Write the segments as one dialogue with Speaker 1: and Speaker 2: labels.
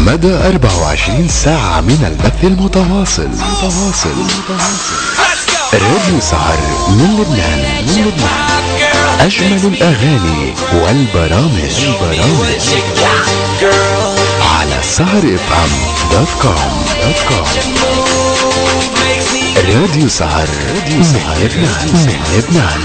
Speaker 1: مدى 24 ساعة من البث المتواصل متواصل راديو سهر من لبنان من لبنان أجمل الأغاني والبرامج البرامج على سهر اف ام دوت كوم دوت كوم راديو سهر راديو سهر لبنان من لبنان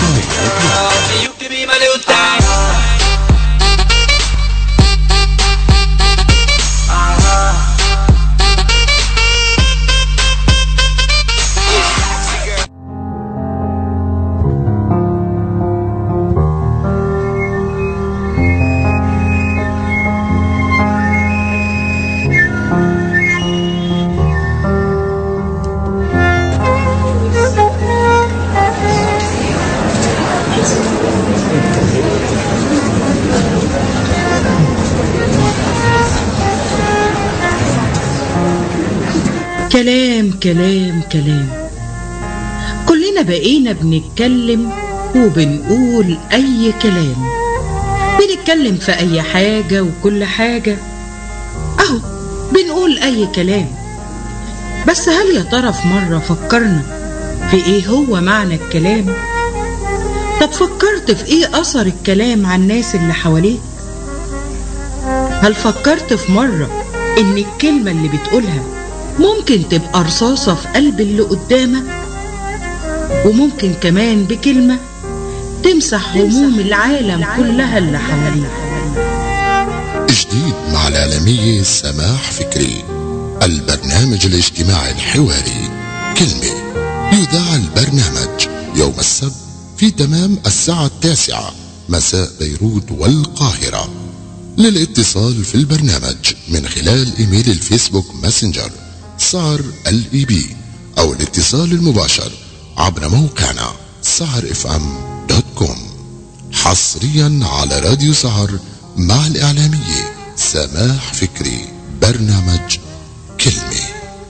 Speaker 2: كلام كلام كلام كلنا بقينا بنتكلم وبنقول أي كلام بنتكلم في أي حاجة وكل حاجة أهو بنقول أي كلام بس هل يا ترى في مرة فكرنا في إيه هو معنى الكلام؟ طب فكرت في إيه أثر الكلام على الناس اللي حواليك؟ هل فكرت في مرة إن الكلمة اللي بتقولها ممكن تبقى رصاصة في قلب اللي قدامك وممكن كمان بكلمة تمسح هموم العالم كلها اللي حواليك
Speaker 3: جديد مع الإعلامية سماح فكري البرنامج الاجتماعي الحواري كلمة يذاع البرنامج يوم السبت في تمام الساعة التاسعة مساء بيروت والقاهرة للاتصال في البرنامج من خلال إيميل الفيسبوك ماسنجر سعر الاي بي او الاتصال المباشر عبر موقعنا سعر اف ام دوت كوم حصريا على راديو سعر مع الاعلامية سماح فكري برنامج كلمه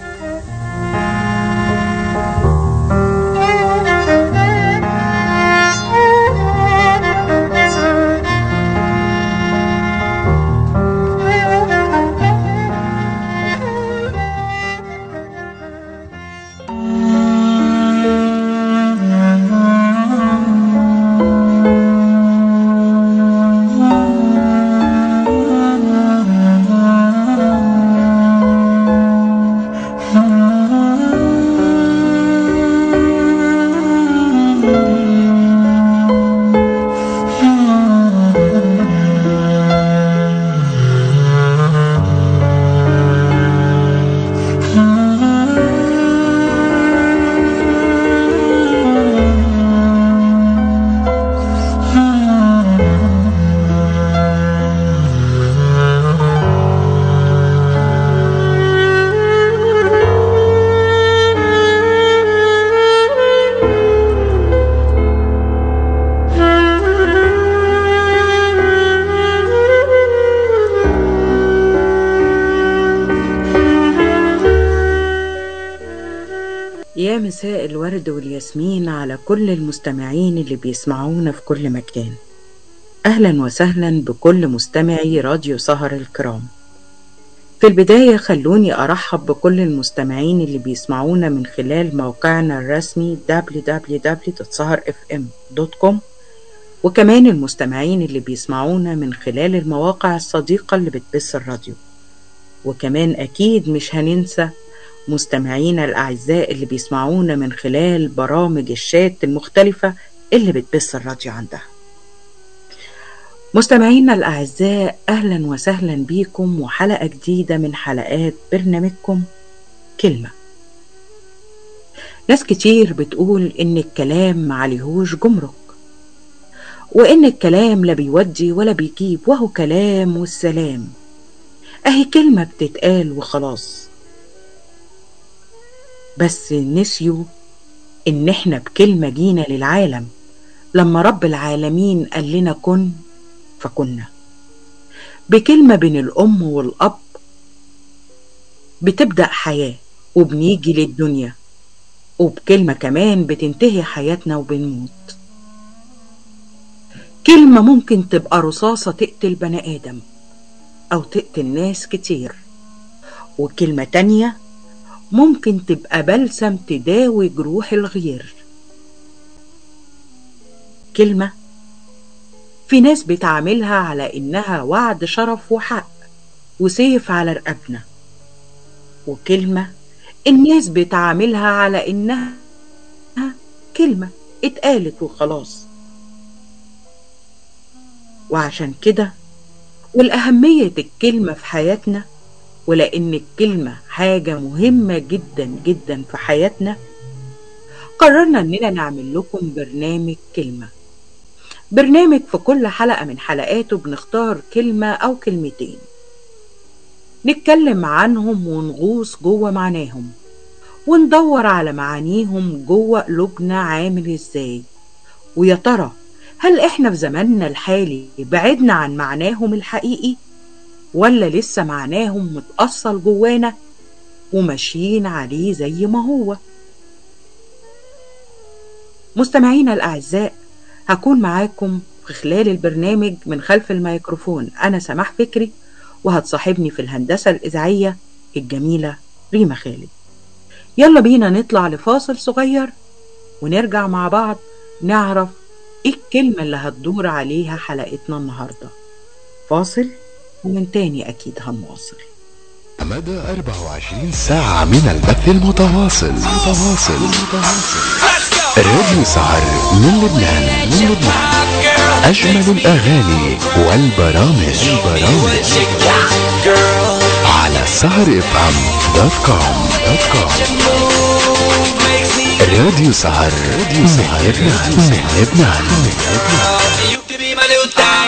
Speaker 2: يا مساء الورد والياسمين على كل المستمعين اللي بيسمعونا في كل مكان أهلا وسهلا بكل مستمعي راديو سهر الكرام في البداية خلوني أرحب بكل المستمعين اللي بيسمعونا من خلال موقعنا الرسمي www.saharfm.com وكمان المستمعين اللي بيسمعونا من خلال المواقع الصديقة اللي بتبث الراديو وكمان أكيد مش هننسى مستمعينا الأعزاء اللي بيسمعونا من خلال برامج الشات المختلفة اللي بتبث الراديو عندها مستمعينا الأعزاء أهلا وسهلا بيكم وحلقة جديدة من حلقات برنامجكم كلمة ناس كتير بتقول إن الكلام معليهوش جمرك وإن الكلام لا بيودي ولا بيجيب وهو كلام والسلام أهي كلمة بتتقال وخلاص بس نسيوا إن إحنا بكلمة جينا للعالم لما رب العالمين قال لنا كن فكنا بكلمة بين الأم والأب بتبدأ حياة وبنيجي للدنيا وبكلمة كمان بتنتهي حياتنا وبنموت كلمة ممكن تبقى رصاصة تقتل بني آدم أو تقتل ناس كتير وكلمة تانية ممكن تبقى بلسم تداوي جروح الغير كلمة في ناس بتعاملها على إنها وعد شرف وحق وسيف على رقبنا وكلمة الناس بتعاملها على إنها كلمة اتقالت وخلاص وعشان كده والأهمية الكلمة في حياتنا ولأن الكلمة حاجة مهمة جدا جدا في حياتنا قررنا إننا نعمل لكم برنامج كلمة برنامج في كل حلقة من حلقاته بنختار كلمة أو كلمتين نتكلم عنهم ونغوص جوه معناهم وندور على معانيهم جوه قلوبنا عامل ازاي ويا ترى هل احنا في زماننا الحالي بعدنا عن معناهم الحقيقي ولا لسه معناهم متأصل جوانا وماشيين عليه زي ما هو مستمعينا الأعزاء هكون معاكم في خلال البرنامج من خلف الميكروفون أنا سماح فكري وهتصاحبني في الهندسة الإذاعية الجميلة ريما خالد يلا بينا نطلع لفاصل صغير ونرجع مع بعض نعرف ايه الكلمة اللي هتدور عليها حلقتنا النهاردة فاصل ومن تاني أكيد هنواصل
Speaker 1: مدى 24 ساعة من البث المتواصل متواصل متواصل راديو سهر من لبنان من لبنان أجمل الأغاني والبرامج البرامج على سهر اف ام دوت كوم دوت كوم راديو سهر راديو سهر من لبنان من لبنان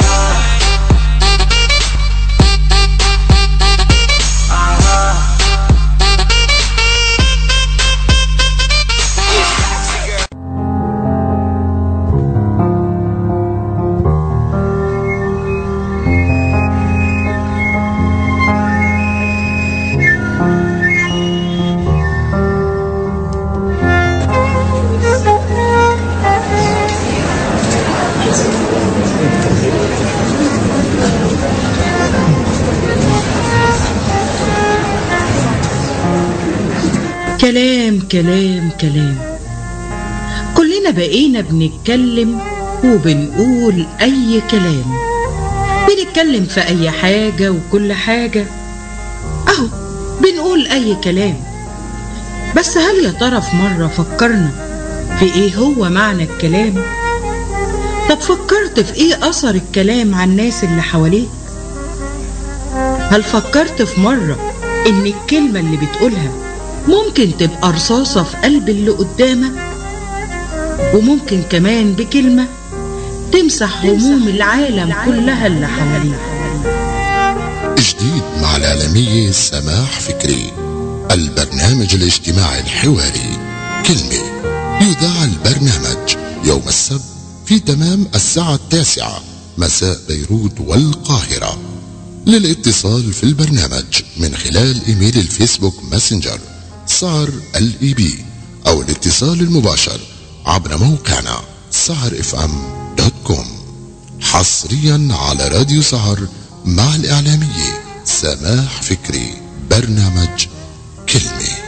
Speaker 2: كلام كلام كلام كلنا بقينا بنتكلم وبنقول أي كلام بنتكلم في أي حاجة وكل حاجة أهو بنقول أي كلام بس هل يا ترى في مرة فكرنا في إيه هو معنى الكلام؟ طب فكرت في إيه أثر الكلام على الناس اللي حواليك؟ هل فكرت في مرة إن الكلمة اللي بتقولها ممكن تبقى رصاصة في قلب اللي قدامك وممكن كمان بكلمة تمسح هموم العالم كلها اللي حواليك
Speaker 3: جديد مع الإعلامية سماح فكري البرنامج الاجتماعي الحواري كلمة يذاع البرنامج يوم السبت في تمام الساعة التاسعة مساء بيروت والقاهرة للاتصال في البرنامج من خلال إيميل الفيسبوك ماسنجر سعر الاي بي أو الاتصال المباشر عبر موقعنا سعر اف ام دوت كوم حصريا على راديو سهر مع الإعلامية سماح فكري برنامج كلمه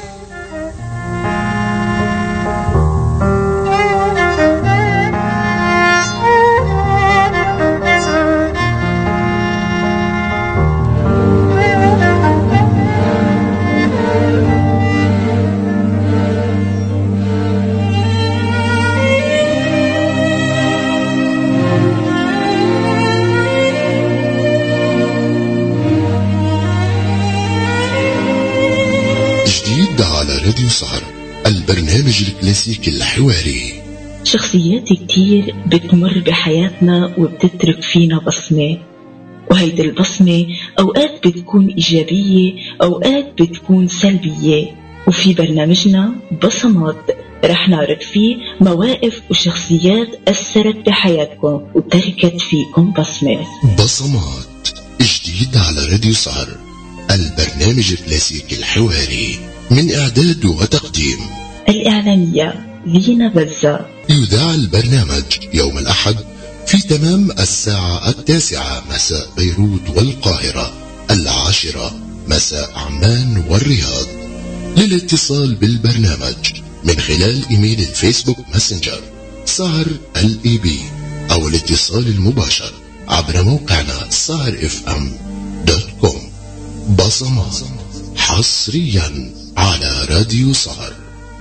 Speaker 3: جديد على راديو سهر البرنامج الكلاسيكي الحواري
Speaker 4: شخصيات كتير بتمر بحياتنا وبتترك فينا بصمة وهيدي البصمة أوقات بتكون إيجابية أوقات بتكون سلبية وفي برنامجنا بصمات رح نعرض فيه مواقف وشخصيات أثرت بحياتكم وتركت فيكم بصمة
Speaker 3: بصمات جديد على راديو سهر البرنامج الكلاسيكي الحواري من إعداد وتقديم
Speaker 4: الإعلامية لينا بزة
Speaker 3: يذاع البرنامج يوم الأحد في تمام الساعة التاسعة مساء بيروت والقاهرة العاشرة مساء عمان والرياض للاتصال بالبرنامج من خلال إيميل الفيسبوك ماسنجر سهر الاي بي أو الاتصال المباشر عبر موقعنا سهر اف ام دوت كوم بصمات حصريا على راديو سهر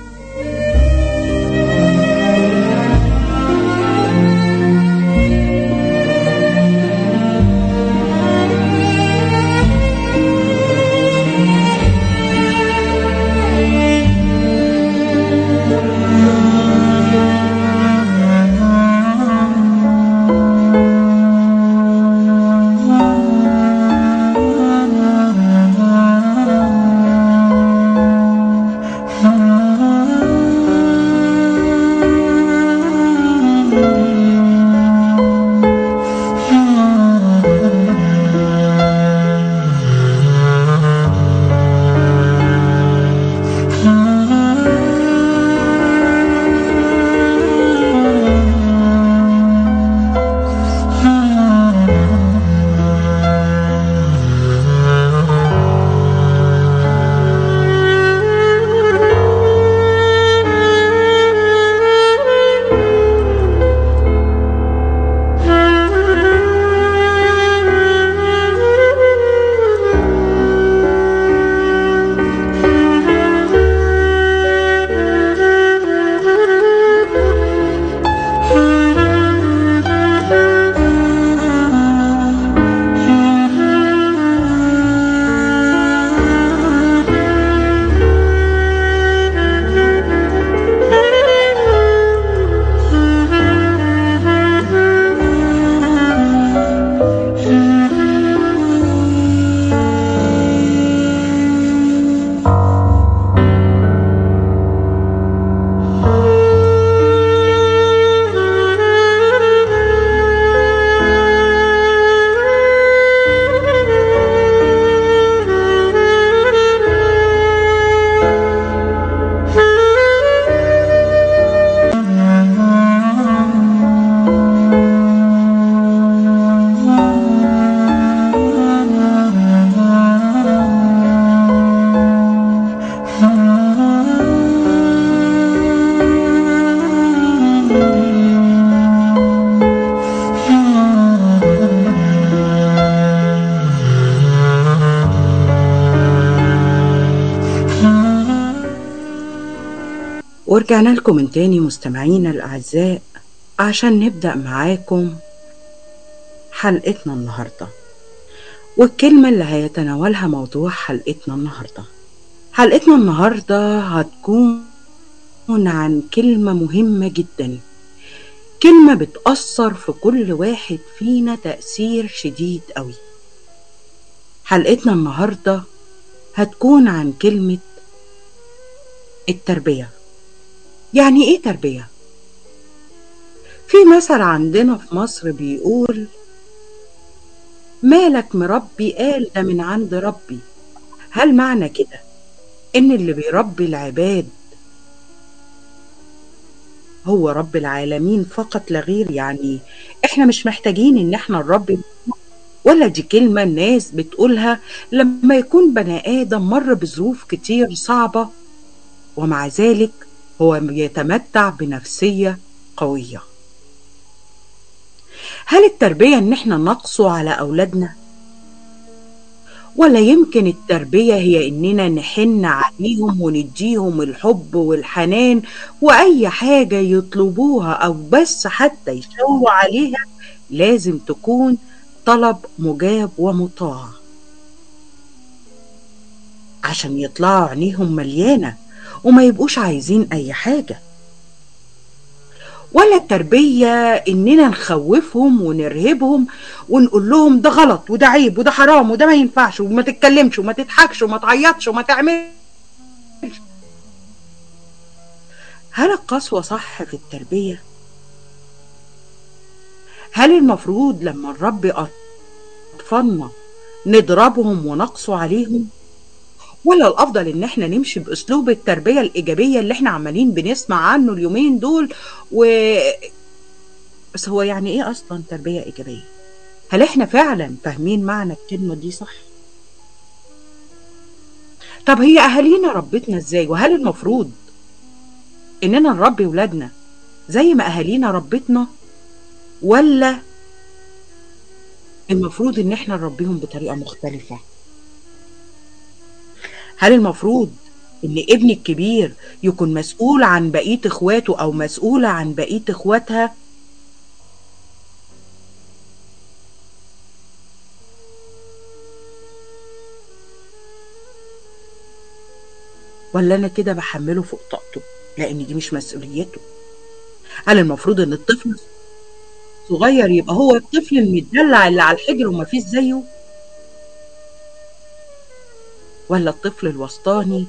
Speaker 2: ورجعنا لكم من تاني مستمعينا الأعزاء عشان نبدأ معاكم حلقتنا النهاردة والكلمة اللي هيتناولها موضوع حلقتنا النهاردة حلقتنا النهاردة هتكون عن كلمة مهمة جدا كلمة بتأثر في كل واحد فينا تأثير شديد قوي حلقتنا النهاردة هتكون عن كلمة التربية يعني ايه تربية؟ في مثل عندنا في مصر بيقول مالك مربي قال ده من عند ربي هل معنى كده ان اللي بيربي العباد هو رب العالمين فقط لا غير يعني احنا مش محتاجين ان احنا نربي ولا دي كلمة الناس بتقولها لما يكون بني آدم مر بظروف كتير صعبة ومع ذلك هو بيتمتع بنفسية قوية هل التربية ان احنا نقصو على اولادنا ولا يمكن التربية هي اننا نحن عليهم ونديهم الحب والحنان واي حاجة يطلبوها او بس حتى يشاوروا عليها لازم تكون طلب مجاب ومطاع عشان يطلعوا عينيهم مليانه وما يبقوش عايزين اي حاجة ولا التربية اننا نخوفهم ونرهبهم ونقول لهم ده غلط وده عيب وده حرام وده ما ينفعش وما تتكلمش وما تضحكش وما تعيطش وما تعملش هل القسوة صح في التربية؟ هل المفروض لما نربي أطفالنا نضربهم ونقسو عليهم؟ ولا الافضل ان احنا نمشي باسلوب التربيه الايجابيه اللي احنا عمالين بنسمع عنه اليومين دول و بس هو يعني ايه اصلا تربيه ايجابيه هل احنا فعلا فاهمين معنى الكلمه دي صح طب هي اهالينا ربتنا ازاي وهل المفروض اننا نربي ولادنا زي ما اهالينا ربتنا ولا المفروض ان احنا نربيهم بطريقه مختلفه هل المفروض ان ابني الكبير يكون مسؤول عن بقيه اخواته او مسؤوله عن بقيه اخواتها ولا انا كده بحمله فوق طاقته لان دي مش مسؤوليته هل المفروض ان الطفل صغير يبقى هو الطفل المدلع اللي على الحجر ومفيش زيه ولا الطفل الوسطاني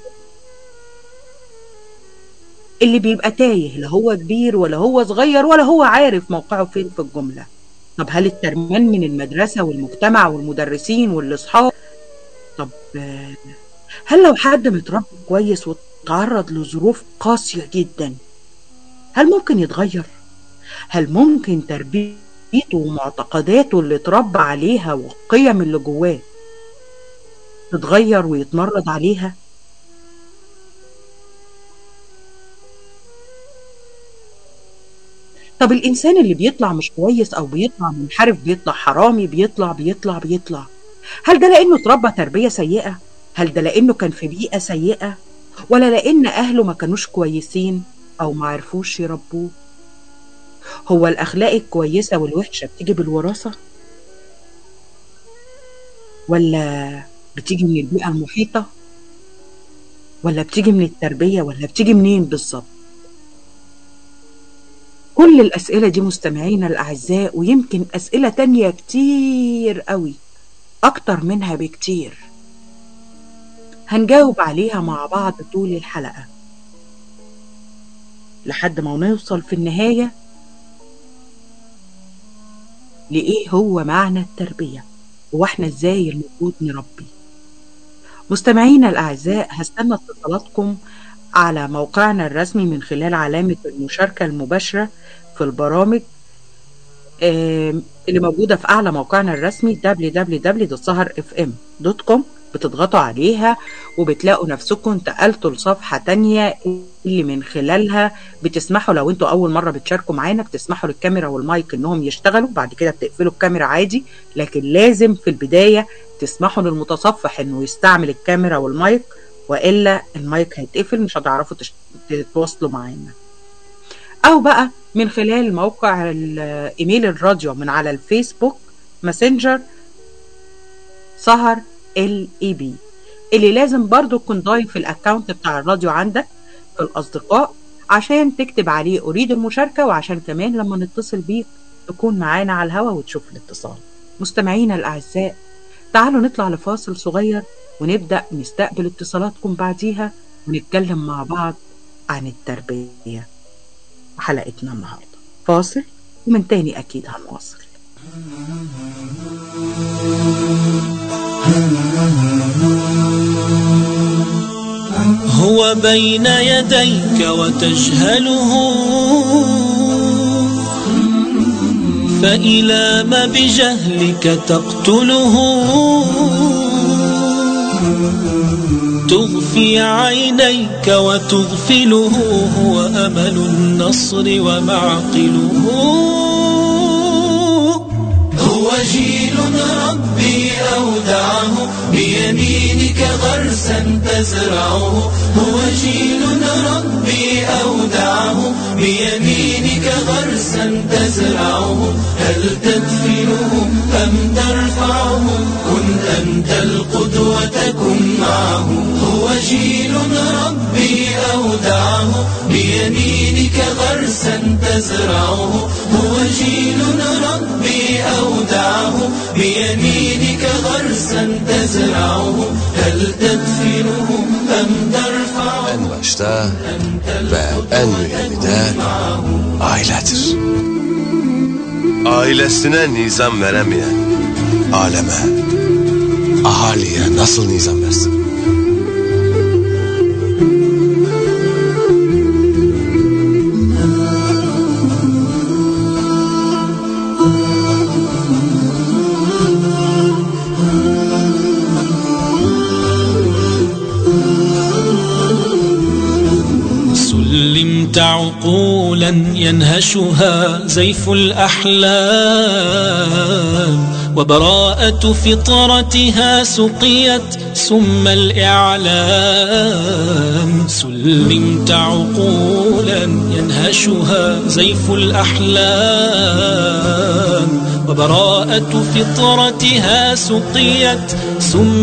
Speaker 2: اللي بيبقى تايه لا هو كبير ولا هو صغير ولا هو عارف موقعه فين في الجملة طب هل الترمان من المدرسة والمجتمع والمدرسين والأصحاب طب آه، هل لو حد متربي كويس وتعرض لظروف قاسية جدا هل ممكن يتغير؟ هل ممكن تربيته ومعتقداته اللي اتربى عليها والقيم اللي جواه تتغير ويتمرد عليها؟ طب الإنسان اللي بيطلع مش كويس أو بيطلع منحرف بيطلع حرامي بيطلع بيطلع بيطلع هل ده لأنه اتربى تربية سيئة؟ هل ده لأنه كان في بيئة سيئة؟ ولا لأن أهله ما كانوش كويسين أو ما عرفوش يربوه؟ هو الأخلاق الكويسة والوحشة بتيجي بالوراثة؟ ولا بتيجي من البيئة المحيطة؟ ولا بتيجي من التربية ولا بتيجي منين بالظبط؟ كل الأسئلة دي مستمعينا الأعزاء ويمكن أسئلة تانية كتير قوي أكتر منها بكتير هنجاوب عليها مع بعض طول الحلقة لحد ما نوصل في النهاية لإيه هو معنى التربية وإحنا إزاي المفروض نربي مستمعينا الأعزاء هستنى اتصالاتكم على موقعنا الرسمي من خلال علامة المشاركة المباشرة في البرامج آم، اللي موجودة في أعلى موقعنا الرسمي www.saharfm.com بتضغطوا عليها وبتلاقوا نفسكم انتقلتوا لصفحة تانية اللي من خلالها بتسمحوا لو انتوا أول مرة بتشاركوا معانا بتسمحوا للكاميرا والمايك انهم يشتغلوا بعد كده بتقفلوا الكاميرا عادي لكن لازم في البداية تسمحوا للمتصفح انه يستعمل الكاميرا والمايك والا المايك هيتقفل مش هتعرفوا تش- تتواصلوا معانا او بقى من خلال موقع ال- ايميل الراديو من على الفيسبوك ماسنجر سهر ال اي بي اللي لازم برضو تكون ضايف الاكونت بتاع الراديو عندك في الاصدقاء عشان تكتب عليه اريد المشاركة وعشان كمان لما نتصل بيك تكون معانا على الهوا وتشوف الاتصال مستمعينا الاعزاء تعالوا نطلع لفاصل صغير ونبدأ نستقبل اتصالاتكم بعديها ونتكلم مع بعض عن التربية حلقتنا النهاردة فاصل ومن تاني أكيد هنواصل
Speaker 5: هو بين يديك وتجهله فإلى ما بجهلك تقتله تغفي عينيك وتغفله هو أمل النصر ومعقله هو جيل ربي أودعه بيمينك غرسا تزرعه هو جيل ربي أودعه بيمينك غرسا تزرعه هل تدفنه أم ترفعه كن أنت القدوة كن معه هو جيل ربي أودعه بيمينك غرسا تزرعه هو جيل ربي أودعه بيمينك غرسا تزرعه هل تدفنه أم ترفعه
Speaker 6: En başta ve en mühimi de ailedir. Ailesine nizam veremeyen aleme, ahaliye nasıl nizam versin?
Speaker 5: سلمت عقولا ينهشها زيف الأحلام وبراءة فطرتها سقيت سم الإعلام سلمت عقولا ينهشها زيف الأحلام وبراءة فطرتها سقيت سم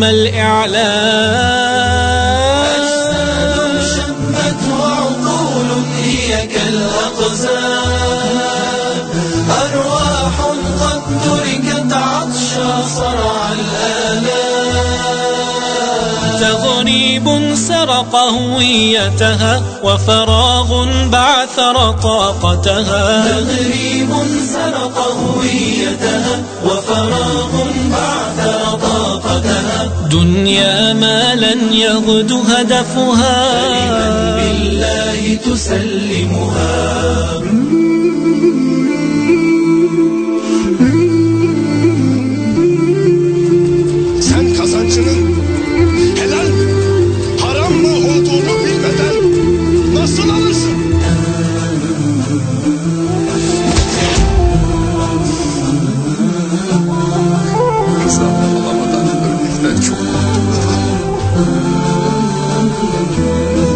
Speaker 5: الإعلام
Speaker 7: أجساد شمت وعقول هي كالأقزام أرواح قد تركت عطشا صرع الآلام
Speaker 5: تغريب سرق هويتها وفراغ بعثر طاقتها
Speaker 7: تغريب سرق هويتها وفراغ بعثر طاقتها
Speaker 5: دنيا ما لن يغدو هدفها
Speaker 7: بالله تسلمها